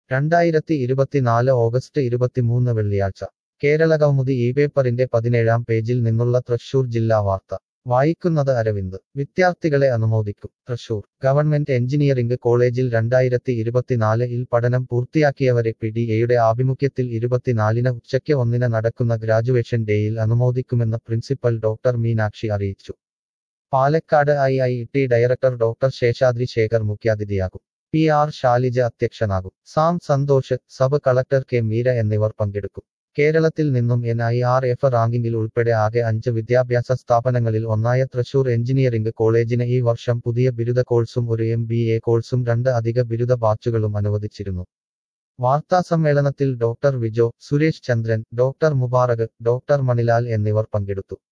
രണ്ടായിരത്തി ഇരുപത്തിനാല് ഓഗസ്റ്റ് ഇരുപത്തിമൂന്ന് വെള്ളിയാഴ്ച കേരള കൗമുദി ഈ പേപ്പറിന്റെ പതിനേഴാം പേജിൽ നിന്നുള്ള തൃശൂർ ജില്ലാ വാർത്ത വായിക്കുന്നത് അരവിന്ദ് വിദ്യാർത്ഥികളെ അനുമോദിക്കും തൃശൂർ ഗവൺമെന്റ് എഞ്ചിനീയറിംഗ് കോളേജിൽ രണ്ടായിരത്തി ഇരുപത്തിനാല് ഇൽ പഠനം പൂർത്തിയാക്കിയവരെ പി ഡി എയുടെ ആഭിമുഖ്യത്തിൽ ഇരുപത്തിനാലിന് ഉച്ചയ്ക്ക് ഒന്നിന് നടക്കുന്ന ഗ്രാജുവേഷൻ ഡേയിൽ അനുമോദിക്കുമെന്ന് പ്രിൻസിപ്പൽ ഡോക്ടർ മീനാക്ഷി അറിയിച്ചു Palakkad I I T director doctor Seshadri Sekhar മുഖ്യാതിഥിയാകും പി ആർ ശാലിജ അധ്യക്ഷനാകും Sam Santhosh sub collector K Meera എന്നിവർ പങ്കെടുക്കും കേരളത്തിൽ നിന്നും എൻ ഐ ആർ എഫ് റാങ്കിങ്ങിൽ ഉൾപ്പെടെ ആകെ അഞ്ച് വിദ്യാഭ്യാസ സ്ഥാപനങ്ങളിൽ ഒന്നായ തൃശൂർ എഞ്ചിനീയറിംഗ് കോളേജിന് ഈ വർഷം പുതിയ ബിരുദ കോഴ്സും ഒരു എം ബി എ കോഴ്സും രണ്ട് അധിക ബിരുദ ബാച്ചുകളും അനുവദിച്ചിരുന്നു വാർത്താസമ്മേളനത്തിൽ doctor Vijo Suresh Chandran doctor Mubarak doctor Manilal എന്നിവർ പങ്കെടുത്തു